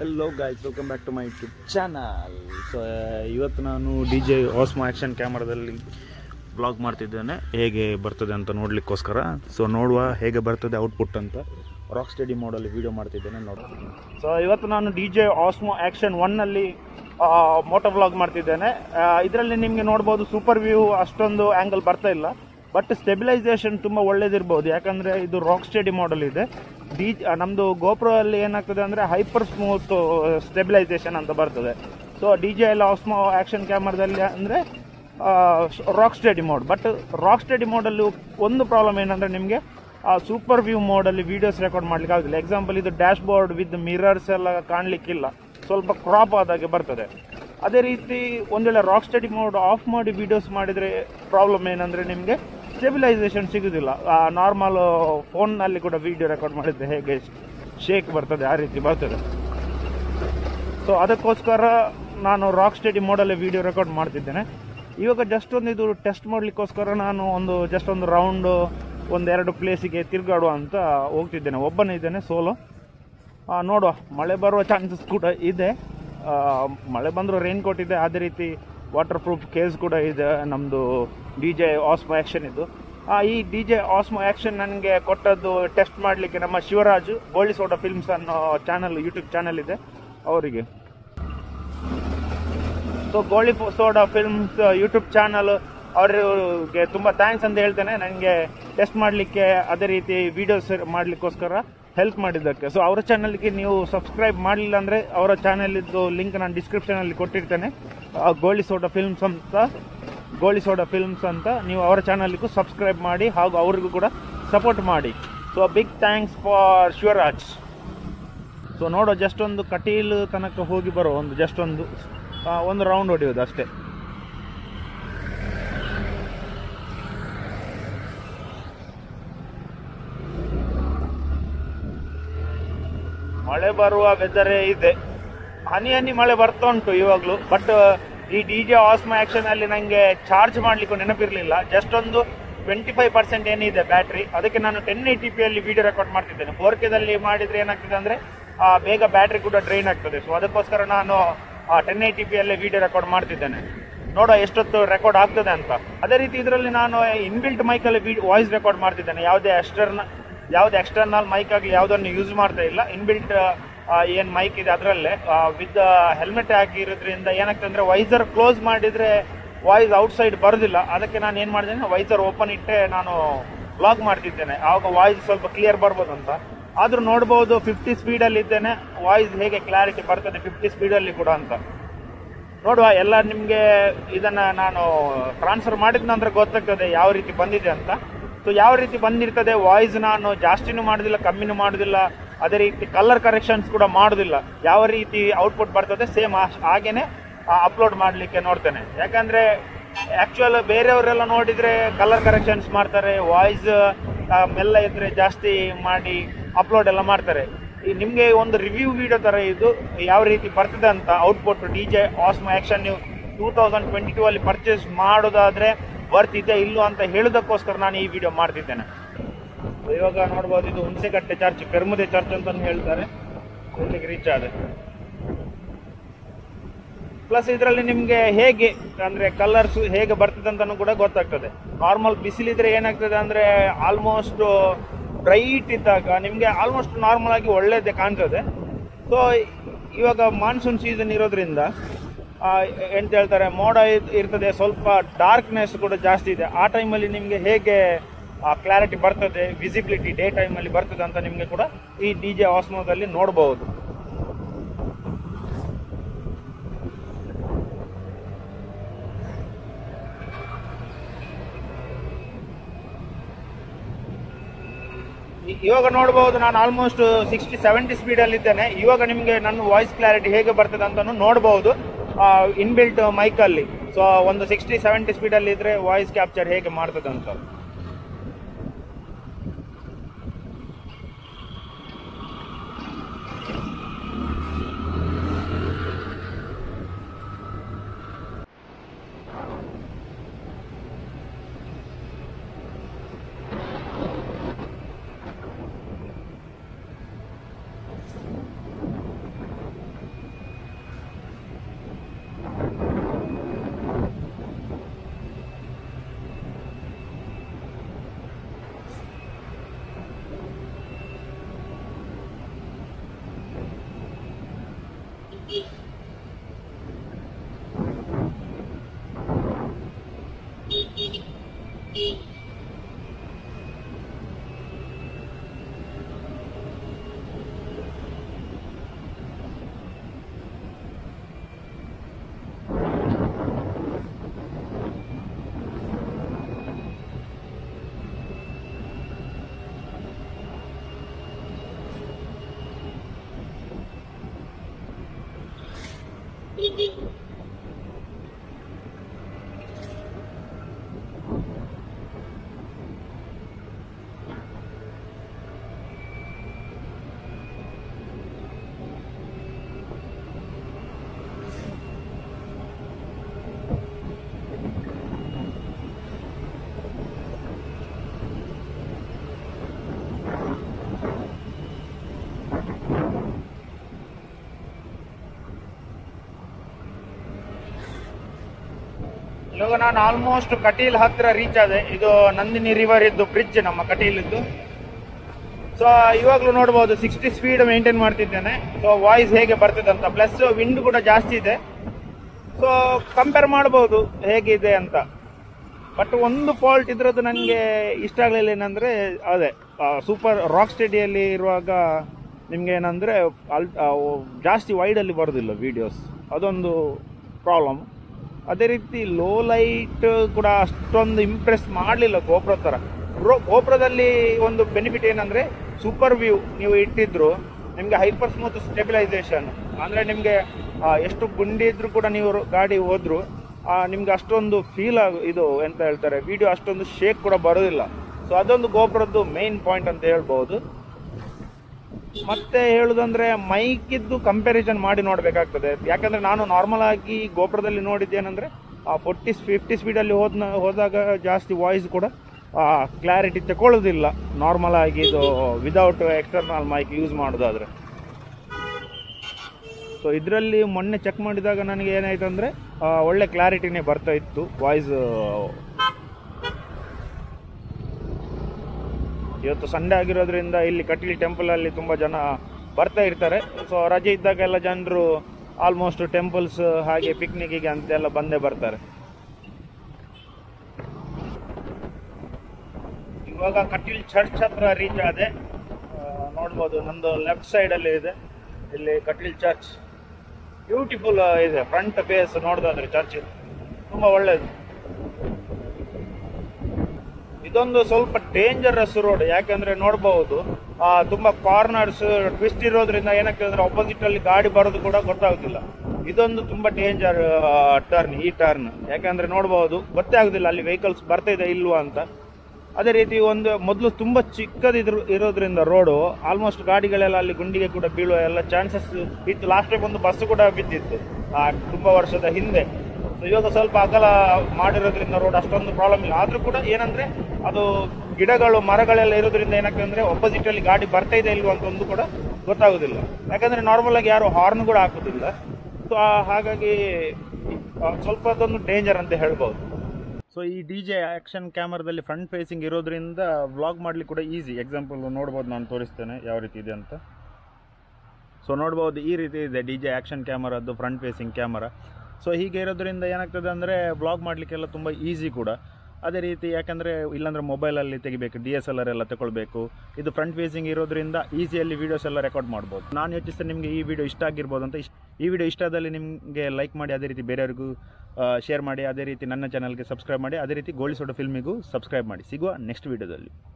hello guys welcome back to my YouTube channel so ಇವತ್ತು ನಾನು D J Osmo action ಕ್ಯಾಮ್ರಾದಲ್ಲಿ vlog ಮಾಡ್ತಿದ್ದೇನೆ ಹೇಗೆ ಬರ್ತದೆ ಅಂತ ನೋಡಲಿಕ್ಕೋಸ್ಕರ ಸೊ ನೋಡುವ ಹೇಗೆ ಬರ್ತದೆ ಔಟ್ಪುಟ್ ಅಂತ ರಾಕ್ ಸ್ಟಡಿ ಮೋಡಲ್ಲಿ ವೀಡಿಯೋ ಮಾಡ್ತಿದ್ದೇನೆ ನೋಡ ಸೊ ಇವತ್ತು ನಾನು ಡಿ ಜೆ ಆಸ್ಮೋ ಆ್ಯಕ್ಷನ್ ಒನ್ನಲ್ಲಿ ಮೋಟೋ ವ್ಲಾಗ್ ಮಾಡ್ತಿದ್ದೇನೆ ಇದರಲ್ಲಿ ನಿಮಗೆ ನೋಡ್ಬೋದು ಸೂಪರ್ ವ್ಯೂ ಅಷ್ಟೊಂದು ಆ್ಯಂಗಲ್ ಬರ್ತಾ ಇಲ್ಲ ಬಟ್ ಸ್ಟೆಬಿಲೈಸೇಷನ್ ತುಂಬ ಒಳ್ಳೇದಿರ್ಬೋದು ಯಾಕಂದರೆ ಇದು ರಾಕ್ ಸ್ಟಡಿ ಮಾಡಲ್ ಇದೆ ಡಿ ನಮ್ಮದು ಗೋಪ್ರೋ ಅಲ್ಲಿ ಏನಾಗ್ತದೆ ಅಂದರೆ ಹೈಪರ್ ಸ್ಮೂತ್ ಸ್ಟೆಬಿಲೈಸೇಷನ್ ಅಂತ ಬರ್ತದೆ ಸೊ ಡಿ ಜೆ ಎಲ್ಲ ಆಸ್ಮೋ ಆ್ಯಕ್ಷನ್ ಕ್ಯಾಮ್ರಾದಲ್ಲಿ ಅಂದರೆ rock steady mode but rock steady ಮೋಡಲ್ಲಿ ಒಂದು ಪ್ರಾಬ್ಲಮ್ ಏನಂದರೆ ನಿಮಗೆ ಆ ಸೂಪರ್ ವ್ಯೂ ಮೋಡಲ್ಲಿ ವೀಡಿಯೋಸ್ ರೆಕಾರ್ಡ್ ಮಾಡ್ಲಿಕ್ಕೆ ಆಗೋದಿಲ್ಲ ಎಕ್ಸಾಂಪಲ್ ಇದು ಡ್ಯಾಶ್ ಬೋರ್ಡ್ ವಿತ್ ಮಿರರ್ಸ್ ಎಲ್ಲ ಕಾಣಲಿಕ್ಕಿಲ್ಲ ಸ್ವಲ್ಪ ಕ್ರಾಪ್ ಆದಾಗೆ ಬರ್ತದೆ ಅದೇ ರೀತಿ ಒಂದು ವೇಳೆ ರಾಕ್ ಸ್ಟಡಿ ಮೋಡ್ ಆಫ್ ಮಾಡಿ ವೀಡಿಯೋಸ್ ಮಾಡಿದರೆ ಪ್ರಾಬ್ಲಮ್ ಏನಂದರೆ ನಿಮಗೆ ಸ್ಟೆಬಿಲೈಸೇಷನ್ ಸಿಗೋದಿಲ್ಲ ನಾರ್ಮಲ್ ಫೋನ್ನಲ್ಲಿ ಕೂಡ ವೀಡಿಯೋ ರೆಕಾರ್ಡ್ ಮಾಡಿದ್ರೆ ಹೇಗೆ ಶೇಕ್ ಬರ್ತದೆ ಆ ರೀತಿ ಬರ್ತದೆ ಸೊ ಅದಕ್ಕೋಸ್ಕರ ನಾನು ರಾಕ್ ಸ್ಟಡಿ ಮೋಡಲ್ಲೇ ವೀಡಿಯೋ ರೆಕಾರ್ಡ್ ಮಾಡ್ತಿದ್ದೇನೆ ಇವಾಗ ಜಸ್ಟ್ ಒಂದು ಇದು ಟೆಸ್ಟ್ ಮಾಡಲಿಕ್ಕೋಸ್ಕರ ನಾನು ಒಂದು ಜಸ್ಟ್ ಒಂದು ರೌಂಡು ಒಂದೆರಡು ಪ್ಲೇಸಿಗೆ ತಿರುಗಾಡುವ ಅಂತ ಹೋಗ್ತಿದ್ದೇನೆ ಒಬ್ಬನೇ ಇದ್ದೇನೆ ಸೋಲೋ ನೋಡುವ ಮಳೆ ಬರುವ ಚಾನ್ಸಸ್ ಕೂಡ ಇದೆ ಆ, ಮಳೆ ಬಂದರೂ ರೈನ್ ಕೋಟ್ ಇದೆ ಅದೇ ರೀತಿ ವಾಟರ್ ಪ್ರೂಫ್ ಕೇಸ್ ಕೂಡ ಇದೆ ನಮ್ಮದು ಡಿ ಜೆ ಆಸ್ಮೋ ಆ್ಯಕ್ಷನ್ ಇದು ಆ, ಈ ಡಿ ಜೆ ಆಸ್ಮೋ ಆ್ಯಕ್ಷನ್ ನನಗೆ ಕೊಟ್ಟದ್ದು ಟೆಸ್ಟ್ ಮಾಡಲಿಕ್ಕೆ ನಮ್ಮ ಶಿವರಾಜು ಗೋಳಿಸೋಟ ಫಿಲ್ಮ್ಸ್ ಅನ್ನೋ ಚಾನಲ್ ಯೂಟ್ಯೂಬ್ ಚಾನಲ್ ಇದೆ ಅವರಿಗೆ so Goli Soda films YouTube channel ಅವರಿಗೆ ತುಂಬ ಥ್ಯಾಂಕ್ಸ್ ಅಂತ ಹೇಳ್ತೇನೆ ನನಗೆ ಟೆಸ್ಟ್ ಮಾಡಲಿಕ್ಕೆ ಅದೇ ರೀತಿ ವೀಡಿಯೋಸ್ ಮಾಡಲಿಕ್ಕೋಸ್ಕರ ಹೆಲ್ಪ್ ಮಾಡಿದ್ದಕ್ಕೆ ಸೊ ಅವರ ಚಾನಲ್ಗೆ ನೀವು ಸಬ್ಸ್ಕ್ರೈಬ್ ಮಾಡಲಿಲ್ಲ ಅಂದರೆ ಅವರ ಚಾನಲಿದ್ದು ಲಿಂಕ್ ನಾನು ಡಿಸ್ಕ್ರಿಪ್ಷನಲ್ಲಿ ಕೊಟ್ಟಿರ್ತೇನೆ ಆ, ಗೋಳಿ ಸೋಡಾ ಫಿಲ್ಮ್ಸ್ ಅಂತ ಗೋಳಿ ಸೋಡಾ ಫಿಲ್ಮ್ಸ್ ಅಂತ ನೀವು ಅವರ ಚಾನಲ್ಗೂ ಸಬ್ಸ್ಕ್ರೈಬ್ ಮಾಡಿ ಹಾಗೂ ಅವ್ರಿಗೂ ಕೂಡ ಸಪೋರ್ಟ್ ಮಾಡಿ so big thanks for Shivaraj so ನೋಡೋ ಜಸ್ಟ್ ಒಂದು ಕಟೀಲ್ ತನಕ ಹೋಗಿ ಬರೋ ಒಂದು ಜಸ್ಟ್ ಒಂದು ಆ, ಒಂದು ರೌಂಡ್ ಹೊಡೆಯೋದು ಅಷ್ಟೇ ಮಳೆ ಬರುವ ವೆದರೇ ಇದೆ ಹನಿ ಹನಿ ಮಳೆ ಬರ್ತಾ ಉಂಟು ಇವಾಗಲೂ ಬಟ್ ಈ ಡಿ ಜೆ ಆಸ್ಮ ಆಕ್ಷನ್ ಅಲ್ಲಿ ನಂಗೆ ಚಾರ್ಜ್ ಮಾಡ್ಲಿಕ್ಕೂ ನೆನಪಿರ್ಲಿಲ್ಲ ಜಸ್ಟ್ ಒಂದು ಟ್ವೆಂಟಿ ಫೈವ್ ಪರ್ಸೆಂಟ್ ಏನಿದೆ ಬ್ಯಾಟ್ರಿ ಅದಕ್ಕೆ ನಾನು ಟೆನ್ ಏಟಿ ಪಿ ಅಲ್ಲಿ ವಿಡಿಯೋ ರೆಕಾರ್ಡ್ ಮಾಡ್ತಿದ್ದೇನೆ ಫೋರ್ ಕೆದಲ್ಲಿ ಮಾಡಿದ್ರೆ ಏನಾಗ್ತದೆ ಅಂದ್ರೆ ಆ, ಬೇಗ ಬ್ಯಾಟ್ರಿ ಕೂಡ ಡ್ರೈನ್ ಆಗ್ತದೆ ಸೊ ಅದಕ್ಕೋಸ್ಕರ ನಾನು ಟೆನ್ ಏಟಿ ಪಿ ಅಲ್ಲೇ ವಿಡಿಯೋ ರೆಕಾರ್ಡ್ ಮಾಡ್ತಿದ್ದೇನೆ ನೋಡುವ ಎಷ್ಟೊತ್ತು ರೆಕಾರ್ಡ್ ಆಗ್ತದೆ ಅಂತ ಅದೇ ರೀತಿ ಇದರಲ್ಲಿ ನಾನು ಇನ್ಬಿಲ್ಟ್ ಮೈಕಲ್ಲಿ ವಾಯ್ಸ್ ರೆಕಾರ್ಡ್ ಮಾಡ್ತಿದ್ದೇನೆ ಯಾವುದೇ ಎಕ್ಸ್ಟರ್ನ ಯಾವುದೇ ಎಕ್ಸ್ಟರ್ನಲ್ ಮೈಕ್ ಆಗಲಿ ಯಾವುದನ್ನು ಯೂಸ್ ಮಾಡ್ತಾ ಇಲ್ಲ ಇನ್ಬಿಲ್ಟ್ ಏನು ಮೈಕ್ ಇದೆ ಅದರಲ್ಲೇ ವಿತ್ ಹೆಲ್ಮೆಟ್ ಹಾಕಿರೋದ್ರಿಂದ ಏನಾಗ್ತದೆ ಅಂದರೆ ವೈಸರ್ ಕ್ಲೋಸ್ ಮಾಡಿದರೆ ವಾಯ್ಸ್ ಔಟ್ಸೈಡ್ ಬರೋದಿಲ್ಲ ಅದಕ್ಕೆ ನಾನು ಏನು ಮಾಡಿದ್ದೇನೆ ವೈಸರ್ ಓಪನ್ ಇಟ್ಟೆ ನಾನು ಬ್ಲಾಗ್ ಮಾಡ್ತಿದ್ದೇನೆ ಆವಾಗ ವಾಯ್ಸ್ ಸ್ವಲ್ಪ ಕ್ಲಿಯರ್ ಬರ್ಬೋದು ಅಂತ ಆದರೂ ನೋಡ್ಬೋದು ಫಿಫ್ಟಿ ಸ್ಪೀಡಲ್ಲಿ ಇದ್ದೇನೆ ವಾಯ್ಸ್ ಹೇಗೆ ಕ್ಲಾರಿಟಿ ಬರ್ತದೆ ಫಿಫ್ಟಿ ಸ್ಪೀಡಲ್ಲಿ ಕೂಡ ಅಂತ ನೋಡುವ ಎಲ್ಲ ನಿಮಗೆ ಇದನ್ನ ನಾನು ಟ್ರಾನ್ಸ್ಫರ್ ಮಾಡಿದ ನಂತರ ಗೊತ್ತಾಗ್ತದೆ ಯಾವ ರೀತಿ ಬಂದಿದೆ ಅಂತ ಸೊ ಯಾವ ರೀತಿ ಬಂದಿರ್ತದೆ ವಾಯ್ಸ್ ನಾನು ಜಾಸ್ತಿನೂ ಮಾಡೋದಿಲ್ಲ ಕಮ್ಮಿನೂ ಮಾಡೋದಿಲ್ಲ ಅದೇ ರೀತಿ ಕಲರ್ ಕರೆಕ್ಷನ್ಸ್ ಕೂಡ ಮಾಡೋದಿಲ್ಲ ಯಾವ ರೀತಿ ಔಟ್ಪುಟ್ ಬರ್ತದೆ ಸೇಮ್ ಹಾಗೇನೆ ಅಪ್ಲೋಡ್ ಮಾಡಲಿಕ್ಕೆ ನೋಡ್ತೇನೆ ಯಾಕಂದ್ರೆ ಆಕ್ಚುಯಲ್ ಬೇರೆಯವರೆಲ್ಲ ನೋಡಿದ್ರೆ ಕಲರ್ ಕರೆಕ್ಷನ್ಸ್ ಮಾಡ್ತಾರೆ ವಾಯ್ಸ್ ಮೆಲ್ಲ ಇದ್ರೆ ಜಾಸ್ತಿ ಮಾಡಿ ಅಪ್ಲೋಡ್ ಎಲ್ಲ ಮಾಡ್ತಾರೆ ಈ ನಿಮಗೆ ಒಂದು ರಿವ್ಯೂ ವಿಡಿಯೋ ತರ ಇದು ಯಾವ ರೀತಿ ಬರ್ತದೆ ಅಂತ output D J Osmo action ನೀವು ಟೂ ತೌಸಂಡ್ ಟ್ವೆಂಟಿ ಟೂ ಅಲ್ಲಿ ಪರ್ಚೇಸ್ ಮಾಡೋದಾದ್ರೆ ವರ್ತ್ ಇದೆ ಇಲ್ಲೋ ಅಂತ ಹೇಳೋದಕ್ಕೋಸ್ಕರ ನಾನು ಈ ವಿಡಿಯೋ ಮಾಡ್ತಿದ್ದೇನೆ ಇವಾಗ ನೋಡ್ಬೋದು ಇದು ಹುಣಸೆಕಟ್ಟೆ ಚರ್ಚ್ ಪೆರ್ಮುದೆ ಚರ್ಚ್ ಅಂತ ಹೇಳ್ತಾರೆ ಇಲ್ಲಿಗೆ ರೀಚ್ ಆದೆ ಪ್ಲಸ್ ಇದರಲ್ಲಿ ನಿಮಗೆ ಹೇಗೆ ಅಂದ್ರೆ ಕಲರ್ಸ್ ಹೇಗೆ ಬರ್ತದೆ ಅಂತಾನು ಕೂಡ ಗೊತ್ತಾಗ್ತದೆ ನಾರ್ಮಲ್ ಬಿಸಿಲಿದ್ರೆ ಏನಾಗ್ತದೆ ಅಂದ್ರೆ ಆಲ್ಮೋಸ್ಟ್ ಬ್ರೈಟ್ ಇದ್ದಾಗ ನಿಮಗೆ ಆಲ್ಮೋಸ್ಟ್ ನಾರ್ಮಲ್ ಆಗಿ ಒಳ್ಳೇದೇ ಕಾಣ್ತದೆ ಸೊ ಇವಾಗ ಮಾನ್ಸೂನ್ ಸೀಸನ್ ಇರೋದ್ರಿಂದ ಆ, ಎಂತ ಹೇಳ್ತಾರೆ ಮೋಡ ಇದ್- ಇರ್ತದೆ ಸ್ವಲ್ಪ ಡಾರ್ಕ್ನೆಸ್ ಕೂಡ ಜಾಸ್ತಿ ಇದೆ ಆ ಟೈಮಲ್ಲಿ ನಿಮಗೆ ಹೇಗೆ ಕ್ಲಾರಿಟಿ ಬರ್ತದೆ ವಿಸಿಬಿಲಿಟಿ ಡೇ ಟೈಮಲ್ಲಿ ಬರ್ತದೆ ಅಂತ ನಿಮಗೆ ಕೂಡ ಈ ಡಿ ಜೆ ಆಸ್ಮೋದಲ್ಲಿ ನೋಡಬಹುದು ಇ- ಇವಾಗ ನೋಡಬಹುದು ನಾನು ಆಲ್ಮೋಸ್ಟ್ ಸಿಕ್ಸ್ಟಿ ಸೆವೆಂಟಿ ಸ್ಪೀಡಲ್ಲಿ ಇದ್ದೇನೆ ಇವಾಗ ನಿಮಗೆ ನನ್ನ ವಾಯ್ಸ್ ಕ್ಲಾರಿಟಿ ಹೇಗೆ ಬರ್ತದೆ ಅಂತಾನು ನೋಡಬಹುದು ಇನ್ಬಿಲ್ಟ್ ಮೈಕಲ್ಲಿ ಸೊ ಒಂದು ಸಿಕ್ಸ್ಟಿ ಸೆವೆಂಟಿ ಸ್ಪೀಡಲ್ಲಿ ಇದ್ರೆ ವಾಯ್ಸ್ ಕ್ಯಾಪ್ಚರ್ ಹೇಗೆ ಮಾಡ್ತದೆ ಅಂತ ಇವಾಗ ನಾನು ಆಲ್ಮೋಸ್ಟ್ ಕಟೀಲ್ ಹತ್ರ ರೀಚ್ ಆದೆ ಇದು ನಂದಿನಿ ರಿವರ್ ಇದ್ದು ಬ್ರಿಡ್ಜ್ ನಮ್ಮ ಕಟೀಲಿದ್ದು ಸೊ ಇವಾಗಲೂ ನೋಡ್ಬೋದು ಸಿಕ್ಸ್ಟಿ ಸ್ಪೀಡ್ ಮೇಂಟೈನ್ ಮಾಡ್ತಿದ್ದೇನೆ ಸೊ ವಾಯ್ಸ್ ಹೇಗೆ ಬರ್ತಿದೆ ಅಂತ ಪ್ಲಸ್ ವಿಂಡ್ ಕೂಡ ಜಾಸ್ತಿ ಇದೆ ಸೊ ಕಂಪೇರ್ ಮಾಡ್ಬೋದು ಹೇಗಿದೆ ಅಂತ ಬಟ್ ಒಂದು ಫಾಲ್ಟ್ ಇದ್ರದ್ದು ನನಗೆ ಇಷ್ಟ ಆಗಲಿಲ್ಲ ಏನಂದರೆ ಅದೇ ಸೂಪರ್ ರಾಕ್ ಸ್ಟಡಿಯಲ್ಲಿ ಇರುವಾಗ ನಿಮ್ಗೆ ಏನಂದರೆ ಅಲ್ ಆ, ಓ- ಜಾಸ್ತಿ ವೈಡಲ್ಲಿ ಬರೋದಿಲ್ಲ ವೀಡಿಯೋಸ್ ಅದೊಂದು ಪ್ರಾಬ್ಲಮ್ ಅದೇ ರೀತಿ ಲೋ ಲೈಟ್ ಕೂಡ ಅಷ್ಟೊಂದು ಇಂಪ್ರೆಸ್ ಮಾಡಲಿಲ್ಲ ಗೋಪ್ರ ಥರ ರೋ ಗೋಪ್ರದಲ್ಲಿ ಒಂದು ಬೆನಿಫಿಟ್ ಏನಂದರೆ ಸೂಪರ್ ವ್ಯೂ ನೀವು ಇಟ್ಟಿದ್ರು ನಿಮಗೆ ಹೈಪರ್ ಸ್ಮೂತ್ ಸ್ಟೆಬಿಲೈಸೇಷನ್ ಅಂದರೆ ನಿಮಗೆ ಎಷ್ಟು ಗುಂಡಿ ಇದ್ರೂ ಕೂಡ ನೀವು ರೋ- ಗಾಡಿ ಹೋದ್ರು ನಿಮ್ಗೆ ಅಷ್ಟೊಂದು ಫೀಲ್ ಆಗ ಇದು ಎಂತ ಹೇಳ್ತಾರೆ ವಿಡಿಯೋ ಅಷ್ಟೊಂದು ಶೇಕ್ ಕೂಡ ಬರೋದಿಲ್ಲ ಸೊ ಅದೊಂದು ಗೋಪುರದ್ದು ಮೇನ್ ಪಾಯಿಂಟ್ ಅಂತ ಹೇಳ್ಬೋದು ಮತ್ತೆ ಹೇಳುದಂದ್ರೆ ಮೈಕ್ ಇದ್ದು ಕಂಪ್ಯಾರಿಸನ್ ಮಾಡಿ ನೋಡ್ಬೇಕಾಗ್ತದೆ ಯಾಕಂದ್ರೆ ನಾನು ನಾರ್ಮಲ್ ಆಗಿ ಗೋಪುರದಲ್ಲಿ ನೋಡಿದ್ದೇನೆಂದ್ರೆ ಆ ಫೋರ್ಟಿ ಫಿಫ್ಟಿ ಸ್ಪೀಡಲ್ಲಿ ಹೋದ ಹೋದಾಗ ಜಾಸ್ತಿ ವಾಯ್ಸ್ ಕೂಡ ಕ್ಲಾರಿಟಿ ತಗೊಳ್ಳೋದಿಲ್ಲ ನಾರ್ಮಲ್ ಆಗಿ ಇದು ವಿದೌಟ್ ಎಕ್ಸ್ಟರ್ನಲ್ ಮೈಕ್ ಯೂಸ್ ಮಾಡೋದಾದ್ರೆ ಸೊ ಇದರಲ್ಲಿ ಮೊನ್ನೆ ಚೆಕ್ ಮಾಡಿದಾಗ ನನಗೆ ಏನಾಯ್ತು ಅಂದರೆ ಒಳ್ಳೆ ಕ್ಲಾರಿಟಿನೇ ಬರ್ತಾ ಇತ್ತು ವಾಯ್ಸ್ ಇವತ್ತು ಸಂಡೇ ಆಗಿರೋದ್ರಿಂದ ಇಲ್ಲಿ ಕಟೀಲ್ ಟೆಂಪಲಲ್ಲಿ ತುಂಬ ಜನ ಬರ್ತಾ ಇರ್ತಾರೆ ಸೊ ರಜೆ ಇದ್ದಾಗೆಲ್ಲ ಜನರು ಆಲ್ಮೋಸ್ಟ್ ಟೆಂಪಲ್ಸ್ ಹಾಗೆ ಪಿಕ್ನಿಕ್ಕಿಗೆ ಅಂತೆಲ್ಲ ಬಂದೇ ಬರ್ತಾರೆ ಇವಾಗ ಕಟೀಲ್ ಚರ್ಚ್ ಹತ್ರ ರೀಚ್ ಆದೆ ಆ, ನೋಡ್ಬೋದು ನಂದು ಲೆಫ್ಟ್ ಸೈಡಲ್ಲಿ ಇದೆ ಇಲ್ಲಿ ಕಟೀಲ್ ಚರ್ಚ್ ಬ್ಯೂಟಿಫುಲ್ ಇದೆ ಫ್ರಂಟ್ ಫೇಸ್ ನೋಡ್ದಾದ್ರೆ ಚರ್ಚ್ ತುಂಬ ಒಳ್ಳೇದು ಇದೊಂದು ಸ್ವಲ್ಪ ಡೇಂಜರಸ್ ರೋಡ್ ಯಾಕಂದ್ರೆ ನೋಡಬಹುದು ತುಂಬಾ ಕಾರ್ನರ್ಸ್ ಟ್ವಿಸ್ಟ್ ಇರೋದ್ರಿಂದ ಏನಕ್ಕೆ ಅಂದ್ರೆ ಆಪೋಸಿಟ್ ಅಲ್ಲಿ ಗಾಡಿ ಬರೋದು ಕೂಡ ಗೊತ್ತಾಗುದಿಲ್ಲ ಇದೊಂದು ತುಂಬಾ ಡೇಂಜರ್ ಟರ್ನ್ ಈ ಟರ್ನ್ ಯಾಕಂದ್ರೆ ನೋಡಬಹುದು ಗೊತ್ತೇ ಆಗುದಿಲ್ಲ ಅಲ್ಲಿ ವೆಹಿಕಲ್ಸ್ ಬರ್ತಾ ಇದೆ ಇಲ್ವಾ ಅಂತ ಅದೇ ರೀತಿ ಒಂದು ಮೊದಲು ತುಂಬಾ ಚಿಕ್ಕದಿದ್ರು ಇರೋದ್ರಿಂದ ರೋಡು ಆಲ್ಮೋಸ್ಟ್ ಗಾಡಿಗಳೆಲ್ಲ ಅಲ್ಲಿ ಗುಂಡಿಗೆ ಕೂಡ ಬೀಳುವ ಎಲ್ಲ ಚಾನ್ಸಸ್ ಇತ್ತು ಲಾಸ್ಟ್ ಟೈಮ್ ಒಂದು ಬಸ್ ಕೂಡ ಬಿದ್ದಿತ್ತು ಆ, ತುಂಬಾ ವರ್ಷದ ಹಿಂದೆ So ಇವಾಗ ಸ್ವಲ್ಪ ಅಗಲ ಮಾಡಿರೋದ್ರಿಂದ ರೋಡ್ ಅಷ್ಟೊಂದು ಪ್ರಾಬ್ಲಮ್ ಇಲ್ಲ ಆದ್ರೂ ಕೂಡ ಏನಂದ್ರೆ ಅದು ಗಿಡಗಳು ಮರಗಳೆಲ್ಲ ಇರೋದ್ರಿಂದ ಏನಕ್ಕೆ ಅಂದ್ರೆ opposite ಅಲ್ಲಿ ಗಾಡಿ ಬರ್ತಾ ಇದೆ ಇಲ್ವಾ ಅಂತ ಒಂದು ಕೂಡ ಗೊತ್ತಾಗುದಿಲ್ಲ ಯಾಕಂದ್ರೆ ನಾರ್ಮಲ್ ಆಗಿ ಯಾರು ಹಾರ್ನ್ ಕೂಡ ಹಾಕುದಿಲ್ಲ ಸೊ ಹಾಗಾಗಿ ಆ, ಸ್ವಲ್ಪ ಅದೊಂದು ಡೇಂಜರ್ ಅಂತ ಹೇಳ್ಬೋದು ಸೊ ಈ ಡಿ ಜೆ ಆ್ಯಕ್ಷನ್ ಕ್ಯಾಮರಾದಲ್ಲಿ ಫ್ರಂಟ್ ಫೇಸಿಂಗ್ ಇರೋದ್ರಿಂದ ವ್ಲಾಗ್ ಮಾಡ್ಲಿಕ್ಕೆ ಕೂಡ ಈಸಿ ಎಕ್ಸಾಂಪಲ್ ನೋಡ್ಬೋದು ನಾನು ತೋರಿಸ್ತೇನೆ ಯಾವ ರೀತಿ ಇದೆ ಅಂತ ಸೊ ನೋಡ್ಬೋದು ಈ ರೀತಿ ಇದೆ ಡಿ ಜೆ ಆ್ಯಕ್ಷನ್ ಕ್ಯಾಮರಾದ್ದು ಫ್ರಂಟ್ ಫೇಸಿಂಗ್ ಕ್ಯಾಮರಾ ಸೊ ಹೀಗೆ ಇರೋದ್ರಿಂದ ಏನಾಗ್ತದೆ ಅಂದರೆ ಬ್ಲಾಗ್ ಮಾಡಲಿಕ್ಕೆಲ್ಲ ತುಂಬ ಈಸಿ ಕೂಡ ಅದೇ ರೀತಿ ಯಾಕಂದರೆ ಇಲ್ಲಾಂದರೆ ಮೊಬೈಲಲ್ಲಿ ತೆಗಿಬೇಕು ಡಿ ಎಸ್ ಎಲ್ ಆರ್ ಎಲ್ಲ ತಗೊಳ್ಬೇಕು ಇದು ಫ್ರಂಟ್ ಫೇಸಿಂಗ್ ಇರೋದ್ರಿಂದ ಈಸಿಯಲ್ಲಿ ವೀಡಿಯೋಸ್ ಎಲ್ಲ ರೆಕಾರ್ಡ್ ಮಾಡ್ಬೋದು ನಾನು ಯೋಚಿಸ್ತೇನೆ ನಿಮಗೆ ಈ ವಿಡಿಯೋ ಇಷ್ಟ ಆಗಿರ್ಬೋದು ಅಂತ ಇಷ್ಟ ಈ ವಿಡಿಯೋ ಇಷ್ಟ ಆದಲ್ಲಿ ನಿಮಗೆ ಲೈಕ್ ಮಾಡಿ ಅದೇ ರೀತಿ ಬೇರೆಯವ್ರಿಗೂ ಶೇರ್ ಮಾಡಿ ಅದೇ ರೀತಿ ನನ್ನ ಚಾನಲ್ಗೆ ಸಬ್ಸ್ಕ್ರೈಬ್ ಮಾಡಿ ಅದೇ ರೀತಿ ಗೋಳಿ ಸೋಡ ಫಿಲ್ಮಿಗೂ ಸಬ್ಸ್ಕ್ರೈಬ್ ಮಾಡಿ ಸಿಗುವ ನೆಕ್ಸ್ಟ್ ವಿಡಿಯೋದಲ್ಲಿ